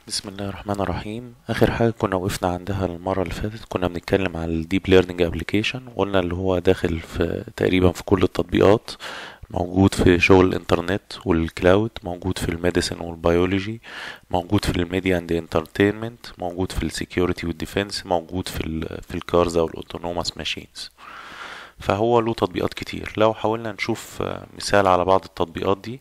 بسم الله الرحمن الرحيم اخر حاجه كنا وقفنا عندها المره اللي فاتت كنا بنتكلم على الديب ليرنينج ابلكيشن قلنا اللي هو داخل في تقريبا في كل التطبيقات موجود في شغل الانترنت والكلاود موجود في الميديسن والبيولوجي موجود في الميديا اند انترتينمنت موجود في السكيورتي والديفense موجود في ال في الكارز او الاوتونوماس ماشينز فهو له تطبيقات كتير لو حاولنا نشوف مثال على بعض التطبيقات دي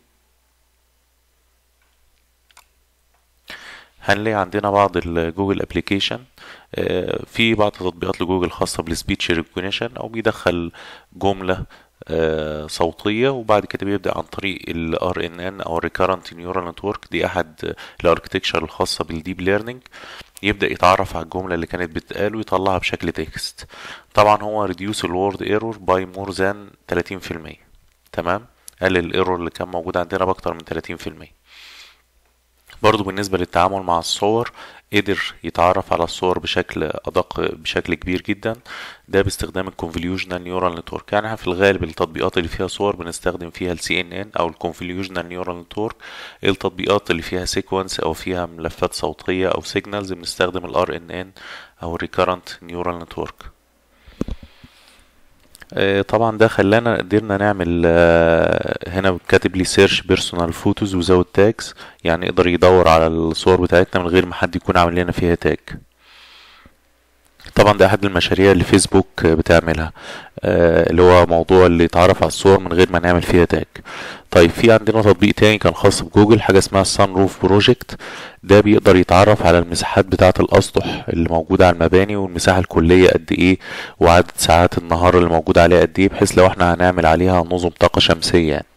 هنلاقي عندنا بعض الجوجل ابليكيشن في بعض التطبيقات لجوجل خاصة بالسبيتش ريكوجنيشن او بيدخل جملة صوتية وبعد كده بيبدأ عن طريق ال RNN او Recurrent Neural Network دي احد الاركتكشر الخاصة بالديب ليرنينج يبدأ يتعرف على الجملة اللي كانت بتتقال ويطلعها بشكل تكست طبعا هو reduce الورد ايرور باي مور ذان 30% تمام قلل الايرور اللي كان موجود عندنا باكتر من 30% برضو بالنسبة للتعامل مع الصور قدر يتعرف على الصور بشكل أدق بشكل كبير جدا ده باستخدام الكونفوليوشنال نيورال نتورك يعني احنا في الغالب التطبيقات اللي فيها صور بنستخدم فيها ال CNN أو الكونفوليوشنال نيورال نتورك التطبيقات اللي فيها سيكونس أو فيها ملفات صوتية أو سيجنالز بنستخدم ال RNN أو Recurrent نيورال نتورك طبعا ده خلانا قدرنا نعمل هنا كاتب لي سيرش بيرسونال فوتوز وزود تاجز يعني يقدر يدور على الصور بتاعتنا من غير ما حد يكون عامل لنا فيها تاج طبعا ده احد المشاريع اللي فيسبوك بتعملها اللي هو موضوع اللي يتعرف على الصور من غير ما نعمل فيها تاج طيب في عندنا تطبيق تاني كان خاص بجوجل حاجه اسمها السان روف بروجكت ده بيقدر يتعرف على المساحات بتاعه الاسطح اللي موجوده على المباني والمساحه الكليه قد ايه وعدد ساعات النهار اللي موجود عليها قد ايه بحيث لو احنا هنعمل عليها نظم طاقه شمسيه يعني.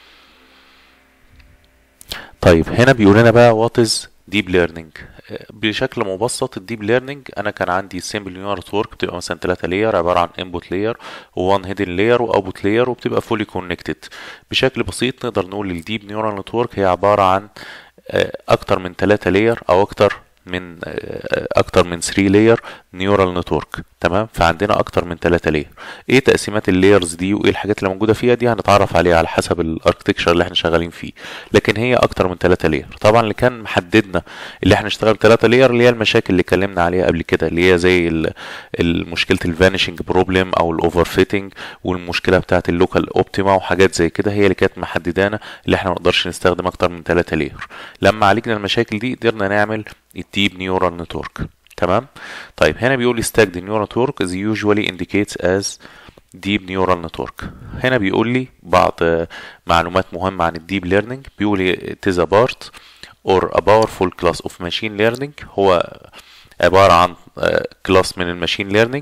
طيب هنا بيقول لنا بقى وات از ديب ليرنينج بشكل مبسط الديب ليرنينج انا كان عندي سيمبل نيورال نتورك بتبقى مثلا 3 لاير عباره عن انبوت لاير و1 هيدن لاير واوتبوت لاير وبتبقى فولي كونكتد بشكل بسيط نقدر نقول الديب نيورال نتورك هي عباره عن اكتر من 3 لاير او اكتر من اكتر من 3 لاير نيورال نتورك تمام فعندنا اكتر من 3 لاير ايه تقسيمات اللايرز دي وايه الحاجات اللي موجوده فيها دي هنتعرف عليها على حسب الاركتكشر اللي احنا شغالين فيه لكن هي اكتر من 3 لاير طبعا اللي كان محددنا اللي احنا نشتغل 3 لاير اللي هي المشاكل اللي اتكلمنا عليها قبل كده اللي هي زي المشكله الفانيشنج بروبلم او الاوفر فيتنج والمشكله بتاعه اللوكال اوبتيما وحاجات زي كده هي اللي كانت محددانا اللي احنا ما نقدرش نستخدم اكتر من 3 لاير لما عالجنا المشاكل دي قدرنا نعمل الديب نيورال نتورك تمام طيب هنا بيقول لي stacked neural network is usually indicates as deep neural network هنا بيقول لي بعض معلومات مهمة عن الديب ليرنينج بيقول لي it is a part or a powerful class of machine learning هو عبارة عن كلاس من الماشين ليرنينج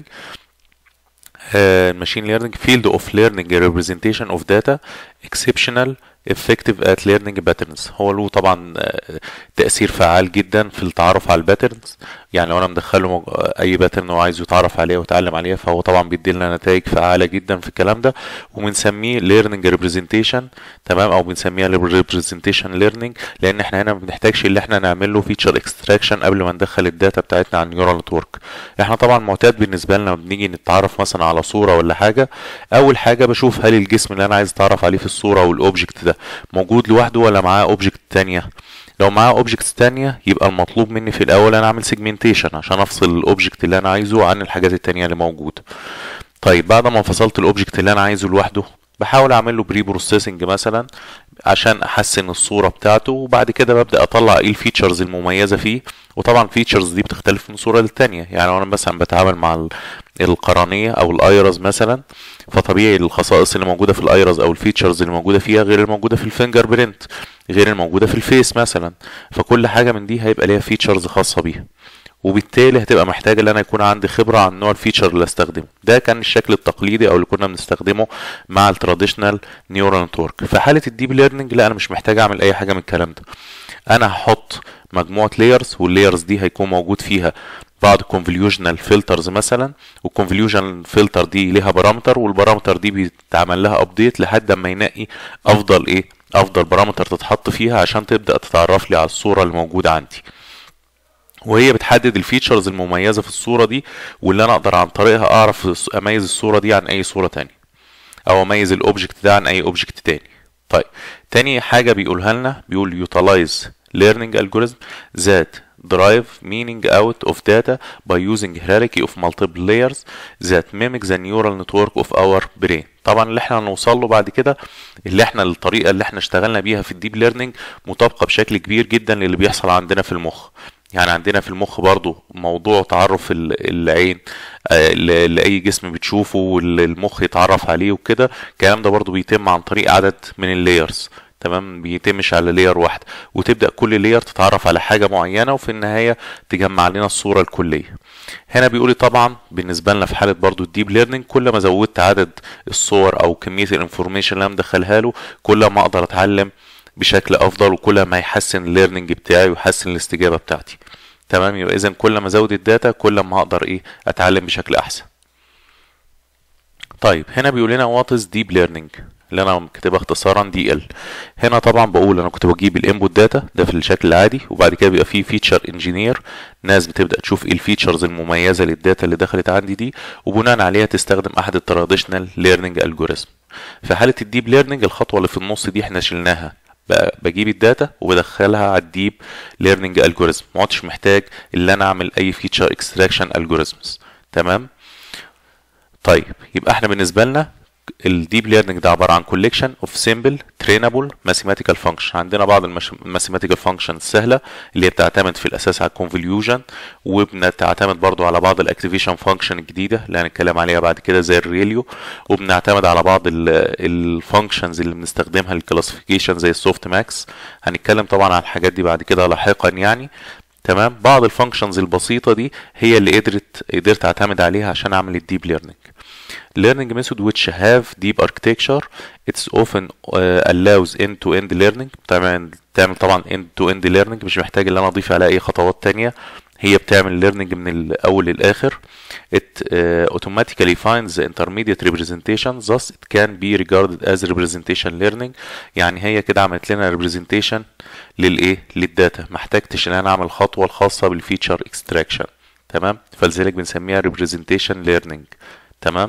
الماشين ليرنينج field of learning representation of data exceptional effective at learning patterns هو له طبعا تأثير فعال جدا في التعرف على الباترنز يعني لو انا مدخله اي باترن وعايزه يتعرف عليها ويتعلم عليها فهو طبعا بيدي لنا نتائج فعالة جدا في الكلام ده وبنسميه learning representation تمام او بنسميها representation learning لان احنا هنا ما بنحتاجش اللي احنا نعمل له feature extraction قبل ما ندخل الداتا بتاعتنا على النيورال نتورك احنا طبعا معتاد بالنسبة لنا بنيجي نتعرف مثلا على صورة ولا حاجة اول حاجة بشوف هل الجسم اللي انا عايز اتعرف عليه في الصورة او الاوبجكت ده موجود لوحده ولا معاه اوبجكت تانية لو معاه اوبجكتس تانية يبقى المطلوب مني في الاول انا اعمل سيجمنتيشن عشان افصل الاوبجكت اللي انا عايزه عن الحاجات التانية اللي موجودة طيب بعد ما فصلت الاوبجكت اللي انا عايزه لوحده بحاول اعمل له بري بروسيسنج مثلا عشان احسن الصوره بتاعته وبعد كده ببدا اطلع ايه الفيتشرز المميزه فيه وطبعا الفيتشرز دي بتختلف من صوره للتانية يعني لو انا مثلا بتعامل مع القرنيه او الايرز مثلا فطبيعي الخصائص اللي موجوده في الايرز او الفيتشرز اللي موجوده فيها غير الموجوده في الفينجر برينت غير الموجوده في الفيس مثلا فكل حاجه من دي هيبقى ليها فيتشرز خاصه بيها وبالتالي هتبقى محتاج ان انا يكون عندي خبره عن نوع الفيتشر اللي استخدمه ده كان الشكل التقليدي او اللي كنا بنستخدمه مع التراديشنال نيورال نتورك في حاله الديب ليرنينج لا انا مش محتاج اعمل اي حاجه من الكلام ده انا هحط مجموعه لايرز واللايرز دي هيكون موجود فيها بعض convolutional filters مثلا والconvolutional filter دي ليها بارامتر والبارامتر دي بيتعمل لها ابديت لحد اما ينقي افضل ايه افضل بارامتر تتحط فيها عشان تبدا تتعرف لي على الصوره اللي موجوده عندي وهي بتحدد الفيتشرز المميزه في الصوره دي واللي انا اقدر عن طريقها اعرف اميز الصوره دي عن اي صوره تانية او اميز الاوبجكت ده عن اي اوبجكت تاني طيب تاني حاجه بيقولها لنا بيقول utilize learning algorithm that derive meaning out of data by using hierarchy of multiple layers that mimic the neural network of our brain طبعا اللي احنا هنوصل له بعد كده اللي احنا الطريقه اللي احنا اشتغلنا بيها في الديب ليرنينج مطابقه بشكل كبير جدا للي بيحصل عندنا في المخ يعني عندنا في المخ برضو موضوع تعرف العين لأي جسم بتشوفه والمخ يتعرف عليه وكده الكلام ده برضو بيتم عن طريق عدد من اللايرز تمام بيتمش على لاير واحد وتبدا كل لاير تتعرف على حاجه معينه وفي النهايه تجمع لنا الصوره الكليه هنا بيقولي طبعا بالنسبه لنا في حاله برضو الديب ليرنينج كل ما زودت عدد الصور او كميه الانفورميشن اللي انا مدخلها له كل ما اقدر اتعلم بشكل افضل وكل ما يحسن الليرنينج بتاعي ويحسن الاستجابه بتاعتي تمام يبقى اذا كل ما ازود الداتا كل ما هقدر ايه اتعلم بشكل احسن طيب هنا بيقول لنا وات از ديب ليرنينج اللي انا كاتبها اختصارا دي ال هنا طبعا بقول انا كنت بجيب الانبوت داتا ده في الشكل العادي وبعد كده بيبقى فيه فيتشر انجينير ناس بتبدا تشوف ايه الفيتشرز المميزه للداتا اللي دخلت عندي دي وبناء عليها تستخدم احد التراديشنال ليرنينج الجوريزم في حاله الديب ليرنينج الخطوه اللي في النص دي احنا شلناها بجيب الداتا وبدخلها على الديب ليرنينج الجوريزم ما عدتش محتاج ان انا اعمل اي فيتشر اكستراكشن الجوريزمز تمام طيب يبقى احنا بالنسبه لنا الديب ليرنينج ده عباره عن كوليكشن اوف سيمبل ترينابل ماثيماتيكال فانكشن عندنا بعض الماثيماتيكال فانكشن السهله اللي هي بتعتمد في الاساس على الكونفوليوجن وبنعتمد برضو على بعض الاكتيفيشن فانكشن الجديده اللي هنتكلم عليها بعد كده زي الريليو وبنعتمد على بعض الفانكشنز اللي بنستخدمها للكلاسيفيكيشن زي السوفت ماكس هنتكلم طبعا عن الحاجات دي بعد كده لاحقا يعني تمام بعض الفانكشنز البسيطه دي هي اللي قدرت قدرت اعتمد عليها عشان اعمل الديب ليرنينج learning method which have deep architecture it's often uh, allows end-to-end learning بتعمل تعمل طبعا end-to-end learning مش محتاج ان انا اضيف عليها اي خطوات تانية هي بتعمل learning من الاول للاخر it uh, automatically finds the intermediate representation thus it can be regarded as representation learning يعني هي كده عملت لنا representation للايه للداتا ما احتاجتش ان انا اعمل خطوه الخاصه بالفيتشر اكستراكشن تمام فلذلك بنسميها representation learning تمام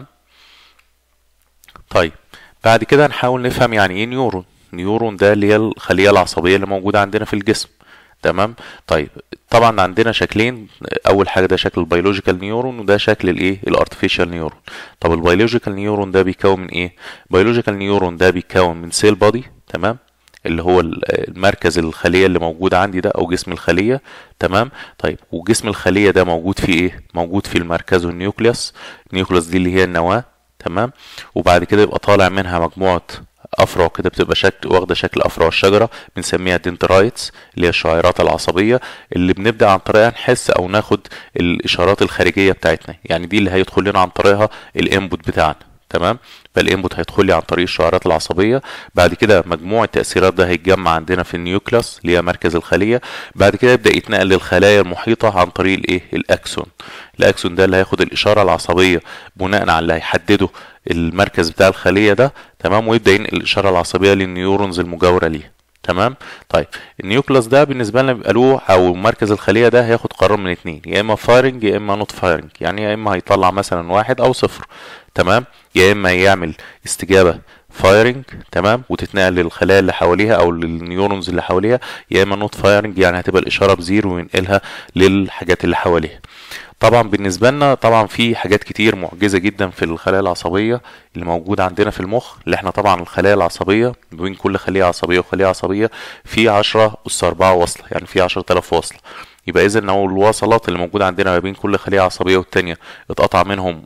طيب بعد كده نحاول نفهم يعني ايه نيورون نيورون ده اللي هي الخليه العصبيه اللي موجوده عندنا في الجسم تمام طيب طبعا عندنا شكلين اول حاجه ده شكل البيولوجيكال نيورون وده شكل الايه الارتفيشال نيورون طب البيولوجيكال نيورون ده بيكون من ايه البيولوجيكال نيورون ده بيكون من سيل بادي تمام اللي هو المركز الخليه اللي موجود عندي ده او جسم الخليه تمام طيب وجسم الخليه ده موجود في ايه موجود في المركز النيوكليوس النيوكليوس دي اللي هي النواه تمام وبعد كده يبقى طالع منها مجموعه افرع كده بتبقى شكل واخده شكل افرع الشجره بنسميها دنترايتس اللي هي الشعيرات العصبيه اللي بنبدا عن طريقها نحس او ناخد الاشارات الخارجيه بتاعتنا يعني دي اللي هيدخل لنا عن طريقها الانبوت بتاعنا تمام فالانبوت هيدخل لي عن طريق الشعيرات العصبيه بعد كده مجموع التاثيرات ده هيتجمع عندنا في النيوكلاس اللي هي مركز الخليه بعد كده يبدا يتنقل للخلايا المحيطه عن طريق الايه الاكسون الاكسون ده اللي هياخد الاشاره العصبيه بناء على اللي هيحدده المركز بتاع الخليه ده تمام ويبدا ينقل الاشاره العصبيه للنيورونز المجاوره ليه تمام طيب النيوكلاس ده بالنسبه لنا بيبقى له او مركز الخليه ده هياخد قرار من اتنين يا اما فايرنج يا اما نوت فايرنج يعني يا اما هيطلع مثلا واحد او صفر تمام يا اما يعمل استجابه فايرنج تمام وتتنقل للخلايا اللي حواليها او للنيورونز اللي حواليها يا اما نوت فايرنج يعني هتبقى الاشاره بزيرو وينقلها للحاجات اللي حواليها طبعا بالنسبة لنا طبعا في حاجات كتير معجزة جدا في الخلايا العصبية اللي موجودة عندنا في المخ اللي احنا طبعا الخلايا العصبية بين كل خلية عصبية وخلية عصبية في عشرة أس أربعة وصلة يعني في عشرة آلاف وصلة يبقى إذا لو الوصلات اللي موجودة عندنا ما بين كل خلية عصبية والتانية اتقطع منهم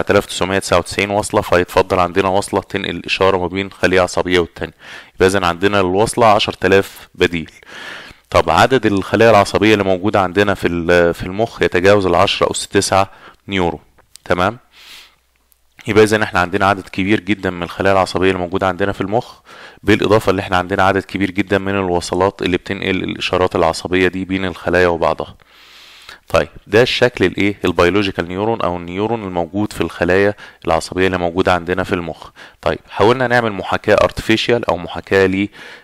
9999 وصلة فيتفضل عندنا وصلة تنقل الإشارة ما بين خلية عصبية والتانية يبقى إذا عندنا الوصلة 10000 بديل طب عدد الخلايا العصبية اللي موجودة عندنا في في المخ يتجاوز العشرة أس تسعة نيورو تمام يبقى إذا احنا عندنا عدد كبير جدا من الخلايا العصبية اللي موجودة عندنا في المخ بالإضافة اللي احنا عندنا عدد كبير جدا من الوصلات اللي بتنقل الإشارات العصبية دي بين الخلايا وبعضها طيب ده الشكل الايه البيولوجيكال نيورون او النيورون الموجود في الخلايا العصبيه اللي موجوده عندنا في المخ طيب حاولنا نعمل محاكاه ارتفيشال او محاكاه ليه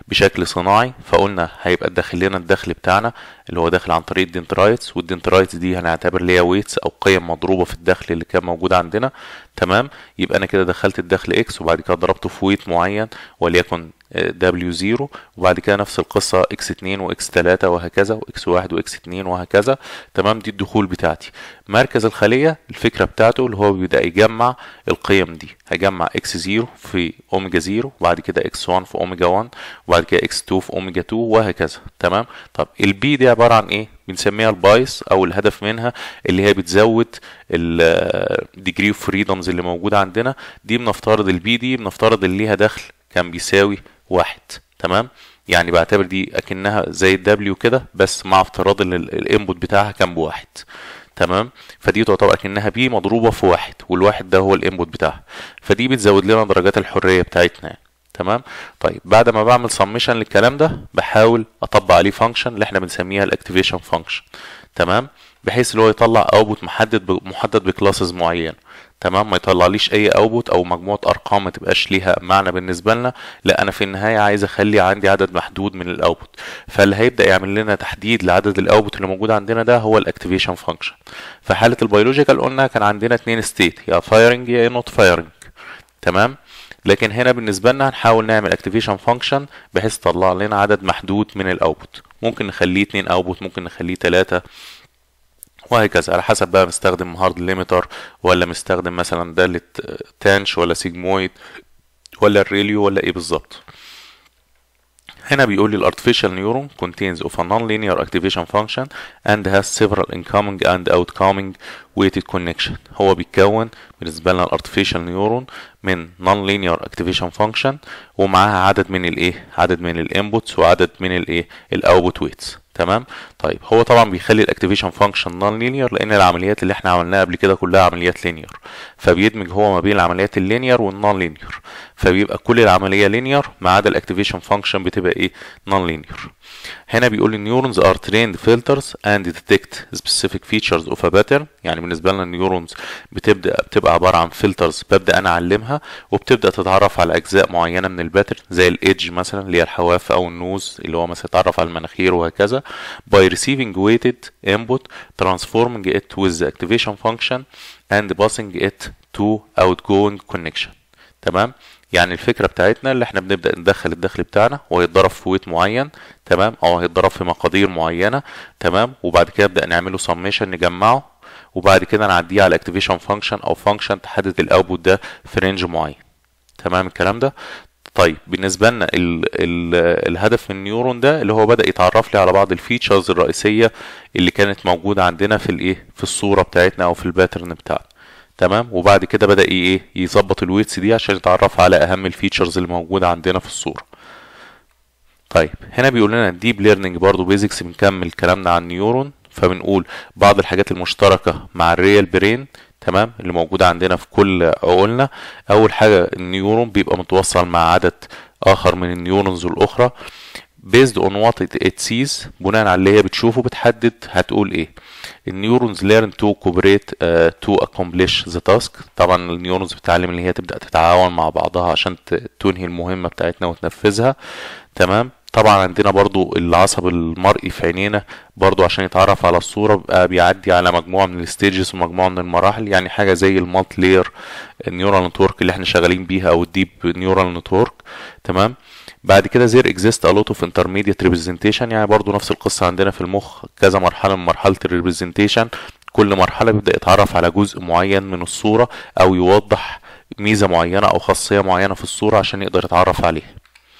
بشكل صناعي فقلنا هيبقى داخل لنا الدخل بتاعنا اللي هو داخل عن طريق الدنترايتس والدنترايتس دي هنعتبر ليها ويتس او قيم مضروبه في الدخل اللي كان موجود عندنا تمام يبقى انا كده دخلت الدخل اكس وبعد كده ضربته في ويت معين وليكن دبليو 0 وبعد كده نفس القصة اكس 2 واكس 3 وهكذا واكس 1 واكس 2 وهكذا تمام دي الدخول بتاعتي مركز الخلية الفكرة بتاعته اللي هو بيبدأ يجمع القيم دي هجمع اكس 0 في اوميجا 0 وبعد كده اكس 1 في اوميجا 1 وبعد كده اكس 2 في اوميجا 2 وهكذا تمام طب البي دي عبارة عن ايه بنسميها البايس او الهدف منها اللي هي بتزود الديجري اوف فريدمز اللي موجوده عندنا دي بنفترض البي دي بنفترض اللي ليها دخل كان بيساوي واحد تمام يعني بعتبر دي اكنها زي الدبليو كده بس مع افتراض ان الانبوت بتاعها كان بواحد تمام فدي تعتبر اكنها بي مضروبه في واحد والواحد ده هو الانبوت بتاعها فدي بتزود لنا درجات الحريه بتاعتنا يعني. تمام طيب بعد ما بعمل سميشن للكلام ده بحاول اطبق عليه فانكشن اللي احنا بنسميها الاكتيفيشن فانكشن تمام بحيث اللي هو يطلع اوتبوت محدد محدد بكلاسز معينه تمام ما يطلعليش اي اوتبوت او مجموعه ارقام ما تبقاش ليها معنى بالنسبه لنا لا انا في النهايه عايز اخلي عندي عدد محدود من الاوتبوت فاللي هيبدا يعمل لنا تحديد لعدد الاوتبوت اللي موجود عندنا ده هو الاكتيفيشن فانكشن في حاله البيولوجيكال قلنا كان عندنا اتنين ستيت يا فايرنج يا نوت فايرنج تمام لكن هنا بالنسبه لنا هنحاول نعمل اكتيفيشن فانكشن بحيث تطلع لنا عدد محدود من الاوتبوت ممكن نخليه اتنين اوتبوت ممكن نخليه تلاتة وهكذا على حسب بقى مستخدم هارد ليميتر ولا مستخدم مثلا دالة تانش ولا سيجمويد ولا الريليو ولا ايه بالظبط هنا بيقول لي الارتفيشال نيورون contains of a non-linear activation function and has several incoming and outgoing weighted connection هو بيتكون بالنسبة لنا الارتفيشال نيورون من non-linear activation function ومعاها عدد من الايه عدد من الانبوتس وعدد من الايه الاوتبوت ويتس تمام طيب هو طبعا بيخلي الاكتيفيشن فانكشن نون لينير لان العمليات اللي احنا عملناها قبل كده كلها عمليات لينير فبيدمج هو ما بين العمليات اللينير والنون لينير فبيبقى كل العمليه لينير ما عدا الاكتيفيشن فانكشن بتبقى ايه نون لينير هنا بيقول النيورونز ار trained filters and detect specific features of a pattern يعني بالنسبه لنا النيورونز بتبدا بتبقى عباره عن فلترز ببدا انا اعلمها وبتبدا تتعرف على اجزاء معينه من الباترن زي الايدج مثلا اللي هي الحواف او النوز اللي هو مثلا يتعرف على المناخير وهكذا by receiving weighted input transforming it with the activation function and passing it to outgoing connection تمام يعني الفكرة بتاعتنا اللي احنا بنبدأ ندخل الدخل بتاعنا وهيتضرب في ويت معين تمام او هيتضرب في مقادير معينة تمام وبعد كده نبدأ نعمله سميشن نجمعه وبعد كده نعديه على اكتيفيشن فانكشن او فانكشن تحدد الاوتبوت ده في رينج معين تمام الكلام ده طيب بالنسبة لنا ال ال الهدف من النيورون ده اللي هو بدأ يتعرف لي على بعض الفيتشرز الرئيسية اللي كانت موجودة عندنا في الايه في الصورة بتاعتنا او في الباترن بتاعنا تمام وبعد كده بدأ ايه يظبط الويتس دي عشان يتعرف على اهم الفيتشرز اللي موجودة عندنا في الصورة طيب هنا بيقول لنا الديب ليرنينج برضو بيزكس بنكمل كلامنا عن النيورون فبنقول بعض الحاجات المشتركة مع الريال برين تمام اللي موجودة عندنا في كل عقولنا أول حاجة النيورون بيبقى متوصل مع عدد آخر من النيورونز الأخرى based on what it, it sees بناء على اللي هي بتشوفه بتحدد هتقول ايه النيورونز learn to cooperate uh, to accomplish the task طبعا النيورونز بتتعلم اللي هي تبدأ تتعاون مع بعضها عشان تنهي المهمة بتاعتنا وتنفذها تمام طبعا عندنا برضو العصب المرئي في عينينا برضو عشان يتعرف على الصورة بيبقى بيعدي على مجموعة من الستيجز ومجموعة من المراحل يعني حاجة زي المالت لير النيورال نتورك اللي احنا شغالين بيها او الديب نيورال نتورك تمام بعد كده زير اكزيست a lot of intermediate representation يعني برضو نفس القصة عندنا في المخ كذا مرحلة من مرحلة الريبريزنتيشن كل مرحلة بيبدأ يتعرف على جزء معين من الصورة او يوضح ميزة معينة او خاصية معينة في الصورة عشان يقدر يتعرف عليها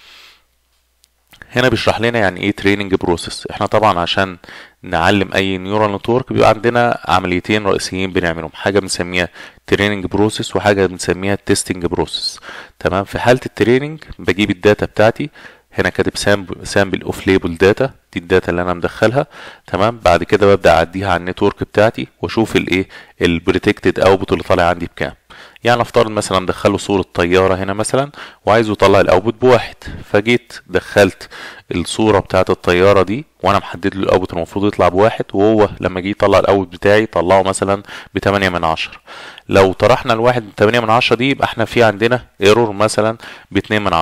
هنا بيشرح لنا يعني ايه تريننج بروسيس احنا طبعا عشان نعلم اي نيورال نتورك بيبقى عندنا عمليتين رئيسيين بنعملهم حاجه بنسميها تريننج بروسيس وحاجه بنسميها تيستنج بروسيس تمام في حاله التريننج بجيب الداتا بتاعتي هنا كاتب سامبل سامبل اوف ليبل داتا دي الداتا اللي انا مدخلها تمام بعد كده ببدا اعديها على النتورك بتاعتي واشوف الايه البريتكتد اوتبوت اللي طالع عندي بكام يعني افترض مثلا دخله صورة طيارة هنا مثلا وعايزه يطلع الاوتبوت بواحد فجيت دخلت الصورة بتاعة الطيارة دي وانا محدد له الاوتبوت المفروض يطلع بواحد وهو لما جه يطلع الاوتبوت بتاعي طلعه مثلا بتمانية من عشرة لو طرحنا الواحد من تمانية من عشرة دي يبقى احنا في عندنا ايرور مثلا باتنين من عشرة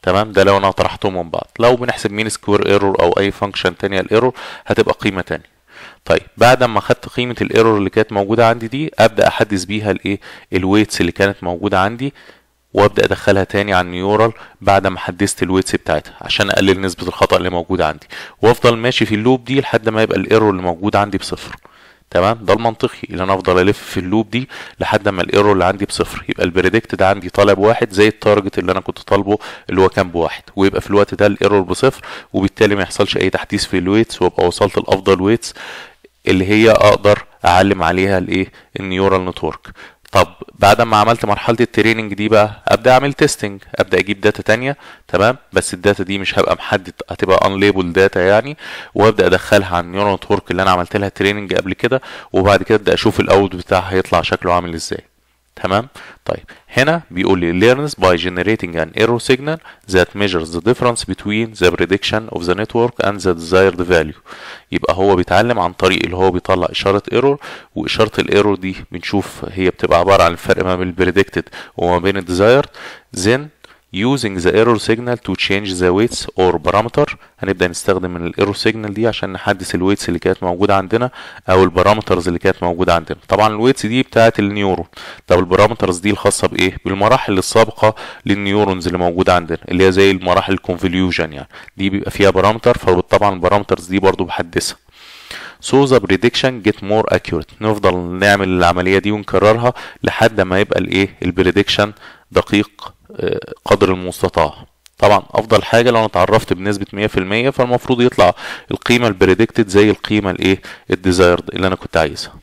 تمام ده لو انا طرحتهم من بعض لو بنحسب مين سكوير ايرور او اي فانكشن تانية الايرور هتبقى قيمه تانية طيب بعد ما خدت قيمه الايرور اللي كانت موجوده عندي دي ابدا احدث بيها الايه الويتس اللي كانت موجوده عندي وابدا ادخلها تاني على النيورال بعد ما حدثت الويتس بتاعتها عشان اقلل نسبه الخطا اللي موجوده عندي وافضل ماشي في اللوب دي لحد ما يبقى الايرور اللي موجود عندي بصفر تمام ده المنطقي اللي انا افضل الف في اللوب دي لحد ما الايرور اللي عندي بصفر يبقى البريدكت ده عندي طالع بواحد زي التارجت اللي انا كنت طالبه اللي هو كان بواحد ويبقى في الوقت ده الايرور بصفر وبالتالي ما يحصلش اي تحديث في الويتس وابقى وصلت لافضل ويتس اللي هي اقدر اعلم عليها الايه النيورال نتورك طب بعد ما عملت مرحله التريننج دي بقى ابدا اعمل تيستنج ابدا اجيب داتا تانية تمام بس الداتا دي مش هبقى محدد هتبقى ان ليبل داتا يعني وابدا ادخلها على النيورال نتورك اللي انا عملت لها تريننج قبل كده وبعد كده ابدا اشوف الاوت بتاعها هيطلع شكله عامل ازاي تمام طيب هنا بيقول لي learns by generating an error signal that measures the difference between the prediction of the network and the desired value يبقى هو بيتعلم عن طريق اللي هو بيطلع اشاره ايرور واشاره الايرور دي بنشوف هي بتبقى عباره عن الفرق ما بين البريدكتد وما بين الديزايرد then using the error signal to change the weights or parameter هنبدأ نستخدم من الايرور سيجنال دي عشان نحدث الويتس اللي كانت موجودة عندنا او البارامترز اللي كانت موجودة عندنا طبعا الويتس دي بتاعت النيورون طب البارامترز دي الخاصة بايه بالمراحل السابقة للنيورونز اللي موجودة عندنا اللي هي زي المراحل الكونفوليوجن يعني دي بيبقى فيها بارامتر فطبعا البارامترز دي برضو بحدثها so the prediction get more accurate نفضل نعمل العملية دي ونكررها لحد ما يبقى الايه البريدكشن دقيق قدر المستطاع طبعا افضل حاجه لو انا اتعرفت بنسبه 100% فالمفروض يطلع القيمه البريدكتد زي القيمه الايه الديزايرد اللي انا كنت عايزها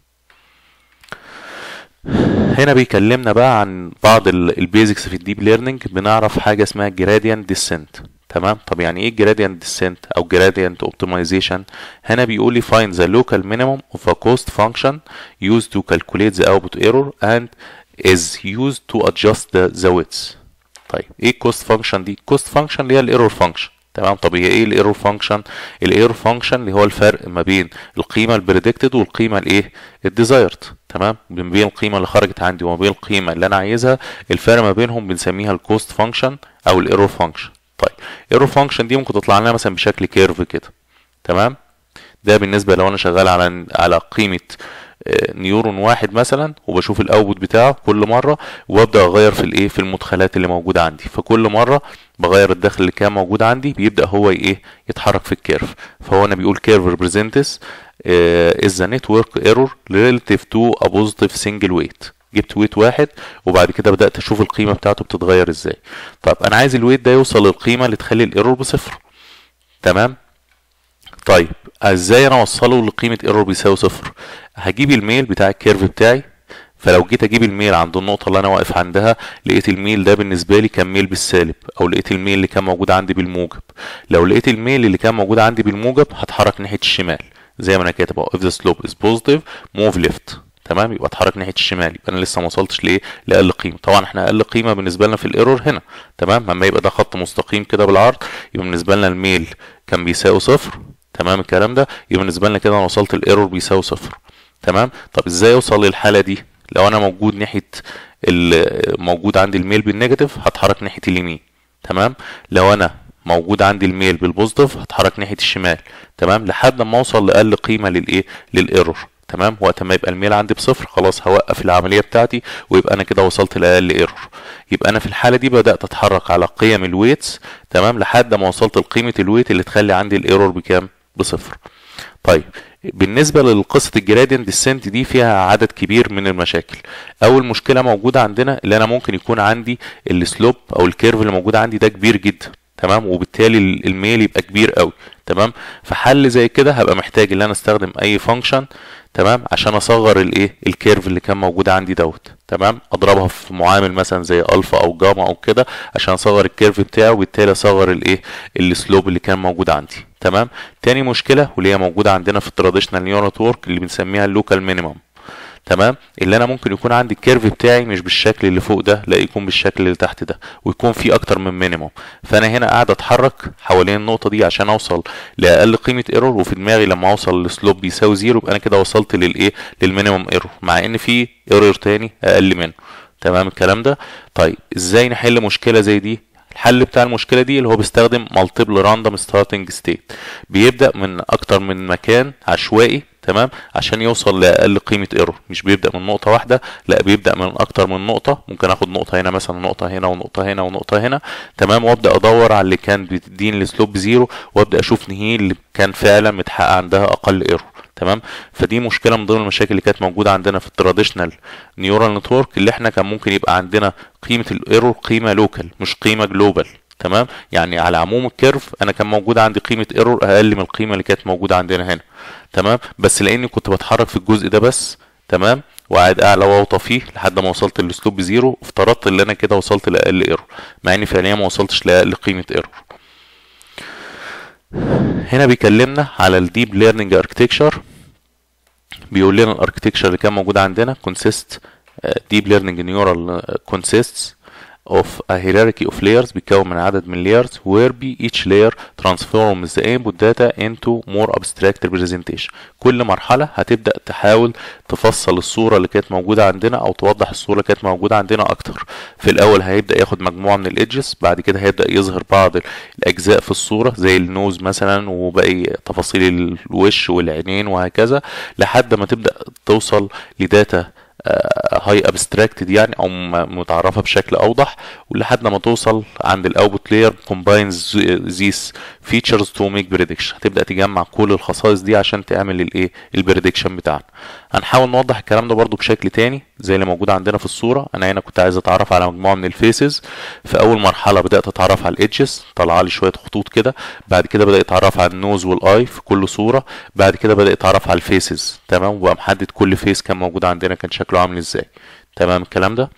هنا بيكلمنا بقى عن بعض البيزكس في الديب ليرنينج بنعرف حاجه اسمها جراديان ديسنت تمام طب يعني ايه جراديان ديسنت او جراديانت اوبتمايزيشن هنا بيقول لي find the local minimum of a cost function used to calculate the output error and is used to adjust the, the widths طيب ايه الكوست فانكشن دي الكوست فانكشن اللي هي الايرور فانكشن تمام طب هي ايه الايرور فانكشن الايرور فانكشن اللي هو الفرق ما بين القيمه البريدكتد والقيمه الايه الديزايرد تمام ما بين القيمه اللي خرجت عندي وما بين القيمه اللي انا عايزها الفرق ما بينهم بنسميها الكوست فانكشن او الايرور فانكشن طيب الايرور فانكشن دي ممكن تطلع لنا مثلا بشكل كيرف كده تمام ده بالنسبه لو انا شغال على على قيمه نيورون واحد مثلا وبشوف الاوتبوت بتاعه كل مره وابدا اغير في الايه في المدخلات اللي موجوده عندي فكل مره بغير الدخل اللي كان موجود عندي بيبدا هو ايه يتحرك في الكيرف فهو انا بيقول كيرف ريبريزنتس از ذا نتورك ايرور ريليتيف تو ا بوزيتيف سنجل ويت جبت ويت واحد وبعد كده بدات اشوف القيمه بتاعته بتتغير ازاي طب انا عايز الويت ده يوصل للقيمه اللي تخلي الايرور بصفر تمام طيب ازاي انا اوصله لقيمه ايرور بيساوي صفر هجيب الميل بتاع الكيرف بتاعي فلو جيت اجيب الميل عند النقطه اللي انا واقف عندها لقيت الميل ده بالنسبه لي كان ميل بالسالب او لقيت الميل اللي كان موجود عندي بالموجب لو لقيت الميل اللي كان موجود عندي بالموجب هتحرك ناحيه الشمال زي ما انا كاتب اهو if the slope is positive move left تمام يبقى اتحرك ناحيه الشمال يبقى انا لسه ما وصلتش لايه لاقل قيمه طبعا احنا اقل قيمه بالنسبه لنا في الايرور هنا تمام اما يبقى ده خط مستقيم كده بالعرض يبقى بالنسبه لنا الميل كان بيساوي صفر تمام الكلام ده يبقى بالنسبه لنا كده انا وصلت الايرور بيساوي صفر تمام طب ازاي اوصل للحاله دي لو انا موجود ناحيه موجود عندي الميل بالنيجاتيف هتحرك ناحيه اليمين تمام لو انا موجود عندي الميل بالبوزيتيف هتحرك ناحيه الشمال تمام لحد ما اوصل لاقل قيمه للايه للايرور تمام وقت ما يبقى الميل عندي بصفر خلاص هوقف العمليه بتاعتي ويبقى انا كده وصلت لاقل ايرور يبقى انا في الحاله دي بدات اتحرك على قيم الويتس تمام لحد ما وصلت لقيمه الويت اللي تخلي عندي الايرور بكام بصفر طيب بالنسبه لقصه الجرادينت ديسنت دي فيها عدد كبير من المشاكل اول مشكله موجوده عندنا اللي انا ممكن يكون عندي السلوب او الكيرف اللي موجود عندي ده كبير جدا تمام وبالتالي الميل يبقى كبير قوي تمام فحل زي كده هبقى محتاج ان انا استخدم اي فانكشن تمام عشان اصغر الايه الكيرف اللي كان موجود عندي دوت تمام اضربها في معامل مثلا زي الفا او جاما او كده عشان اصغر الكيرف بتاعه وبالتالي اصغر الايه السلوب اللي كان موجود عندي تمام تاني مشكله واللي هي موجوده عندنا في التراديشنال نيورال نتورك اللي بنسميها اللوكال مينيمم تمام اللي انا ممكن يكون عندي الكيرف بتاعي مش بالشكل اللي فوق ده لا يكون بالشكل اللي تحت ده ويكون في اكتر من مينيموم فانا هنا قاعد اتحرك حوالين النقطه دي عشان اوصل لاقل قيمه ايرور وفي دماغي لما اوصل للسلوب بيساوي زيرو يبقى انا كده وصلت للايه للمينيموم ايرور مع ان في ايرور تاني اقل منه تمام الكلام ده طيب ازاي نحل مشكله زي دي الحل بتاع المشكله دي اللي هو بيستخدم مالتيبل راندوم ستارتنج ستيت بيبدا من اكتر من مكان عشوائي تمام عشان يوصل لاقل قيمه ايرور مش بيبدا من نقطه واحده لا بيبدا من اكتر من نقطه ممكن اخد نقطه هنا مثلا نقطه هنا ونقطه هنا ونقطه هنا تمام وابدا ادور على اللي كان بتديني السلوب زيرو وابدا اشوف نهي اللي كان فعلا متحقق عندها اقل ايرور تمام فدي مشكله من ضمن المشاكل اللي كانت موجوده عندنا في التراديشنال نيورال نتورك اللي احنا كان ممكن يبقى عندنا قيمه الايرور قيمه لوكال مش قيمه جلوبال تمام يعني على عموم الكيرف انا كان موجود عندي قيمه ايرور اقل من القيمه اللي كانت موجوده عندنا هنا تمام بس لاني كنت بتحرك في الجزء ده بس تمام وقاعد اعلى واوطى فيه لحد ما وصلت للسلوب زيرو افترضت ان انا كده وصلت لاقل ايرور مع اني فعليا ما وصلتش لاقل قيمه ايرور هنا بيكلمنا على الديب ليرنينج اركتكشر بيقول لنا الاركتكشر اللي كان موجود عندنا consist uh, deep learning neural uh, consists of a hierarchy of layers بيتكون من عدد من layers where be each layer transforms the input data into more abstract representation كل مرحلة هتبدأ تحاول تفصل الصورة اللي كانت موجودة عندنا أو توضح الصورة اللي كانت موجودة عندنا أكتر في الأول هيبدأ ياخد مجموعة من الإيدجز بعد كده هيبدأ يظهر بعض الأجزاء في الصورة زي النوز مثلا وباقي تفاصيل الوش والعينين وهكذا لحد ما تبدأ توصل لداتا هاي ابستراكتد يعني او متعرفه بشكل اوضح ولحد ما توصل عند الاوتبوت لاير كومباينز ذيس فيتشرز تو ميك بريدكشن هتبدا تجمع كل الخصائص دي عشان تعمل الايه البريدكشن بتاعنا هنحاول نوضح الكلام ده برضو بشكل تاني زي اللي موجود عندنا في الصوره انا هنا كنت عايز اتعرف على مجموعه من الفيسز في اول مرحله بدات اتعرف على الايدجز طلع لي شويه خطوط كده بعد كده بدا يتعرف على النوز والاي في كل صوره بعد كده بدا يتعرف على الفيسز تمام وبقى محدد كل فيس كان موجود عندنا كان شكله عامل ازاي تمام الكلام ده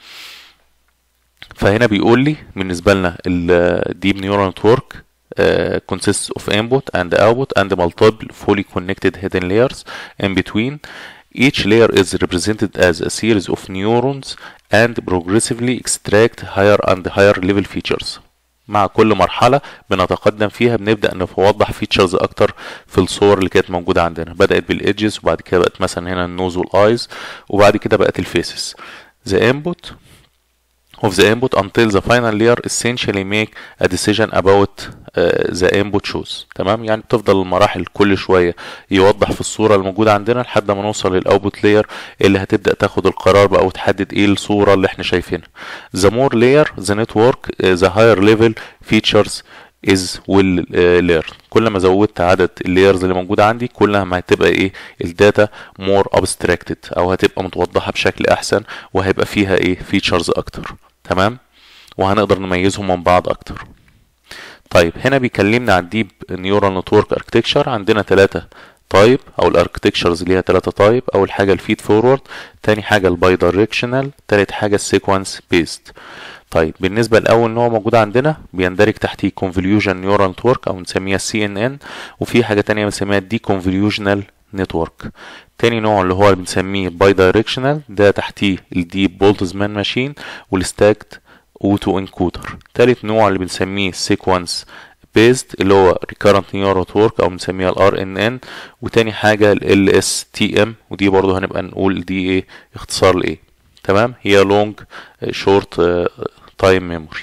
فهنا بيقول لي بالنسبه لنا الديب نيورال نتورك Uh, consists of input and output and multiple fully connected hidden layers in between. Each layer is represented as a series of neurons and progressively extract higher and higher level features. مع كل مرحلة بنتقدم فيها بنبدأ نوضح فيتشرز أكتر في الصور اللي كانت موجودة عندنا بدأت بالإيدجز وبعد كده بقت مثلا هنا النوز والآيز وبعد كده بقت الفيسز The input of the input until the final layer essentially make a decision about uh, the input shows تمام يعني بتفضل المراحل كل شويه يوضح في الصوره الموجوده عندنا لحد ما نوصل للاوتبوت لاير اللي هتبدا تاخد القرار بقى وتحدد ايه الصوره اللي احنا شايفينها the more layer the network uh, the higher level features is will uh, learn كل ما زودت عدد اللايرز اللي موجوده عندي كل ما هتبقى ايه الداتا more abstracted او هتبقى متوضحه بشكل احسن وهيبقى فيها ايه فيتشرز اكتر تمام وهنقدر نميزهم من بعض اكتر طيب هنا بيكلمنا عن ديب نيورال نتورك اركتكشر عندنا ثلاثة تايب او الاركتكشرز ليها ثلاثة تايب اول حاجة الفيد فورورد تاني حاجة الباي دايركشنال تالت حاجة السيكونس بيست طيب بالنسبة لأول نوع موجود عندنا بيندرج تحتيه convolution neural network أو نسميها سي ان ان وفي حاجة تانية بنسميها دي convolutional network تاني نوع اللي هو اللي بنسميه باي دايركشنال ده تحتيه الديب بولتزمان ماشين والستاكت اوتو انكودر تالت نوع اللي بنسميه سيكونس بيزد اللي هو recurrent neural network او بنسميها الار ان ان وتاني حاجه ال اس تي ام ودي برضو هنبقى نقول دي ايه اختصار لايه تمام هي لونج شورت تايم ميموري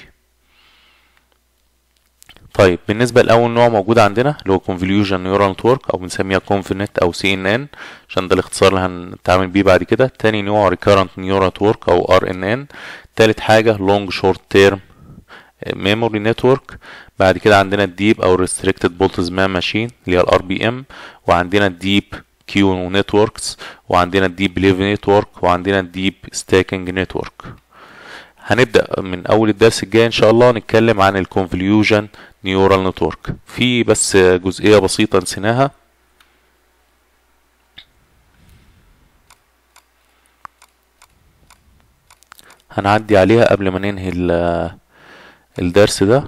طيب بالنسبة لأول نوع موجود عندنا اللي هو convolution neural network أو بنسميها convnet أو CNN عشان ده الاختصار اللي هنتعامل بيه بعد كده تاني نوع recurrent neural network أو RNN تالت حاجة long short term memory network بعد كده عندنا الديب أو restricted boltzmann machine اللي هي ال RBM وعندنا الديب كيو نتوركس وعندنا الديب ليف نتورك وعندنا الديب ستاكينج نتورك هنبدأ من أول الدرس الجاي إن شاء الله نتكلم عن الكونفوليوجن نيورال نتورك في بس جزئية بسيطة نسيناها هنعدي عليها قبل ما ننهي الدرس ده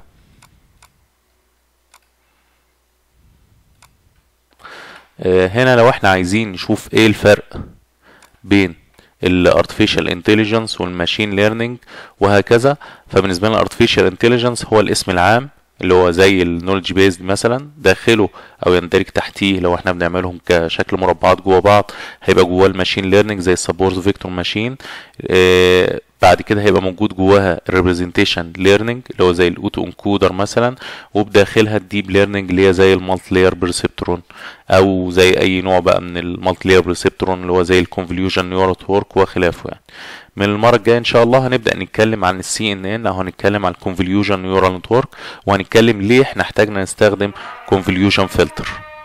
هنا لو احنا عايزين نشوف ايه الفرق بين الارتفيشال انتليجنس والماشين ليرنينج وهكذا فبالنسبه لنا الارتفيشال انتليجنس هو الاسم العام اللي هو زي النولج بيزد مثلا داخله او يندرج تحتيه لو احنا بنعملهم كشكل مربعات جوه بعض هيبقى جواه الماشين ليرنينج زي السبورت فيكتور ماشين بعد كده هيبقى موجود جواها الريبريزنتيشن ليرنينج اللي هو زي الاوتو انكودر مثلا وبداخلها الديب ليرنينج اللي هي زي المالتي لاير بريسبترون او زي اي نوع بقى من المالتي لاير بريسبترون اللي هو زي الكونفوليوشن نيورال نتورك وخلافه يعني من المره الجايه ان شاء الله هنبدا نتكلم عن السي ان ان او هنتكلم عن الكونفوليوشن نيورال نتورك وهنتكلم ليه احنا احتاجنا نستخدم كونفوليوشن فلتر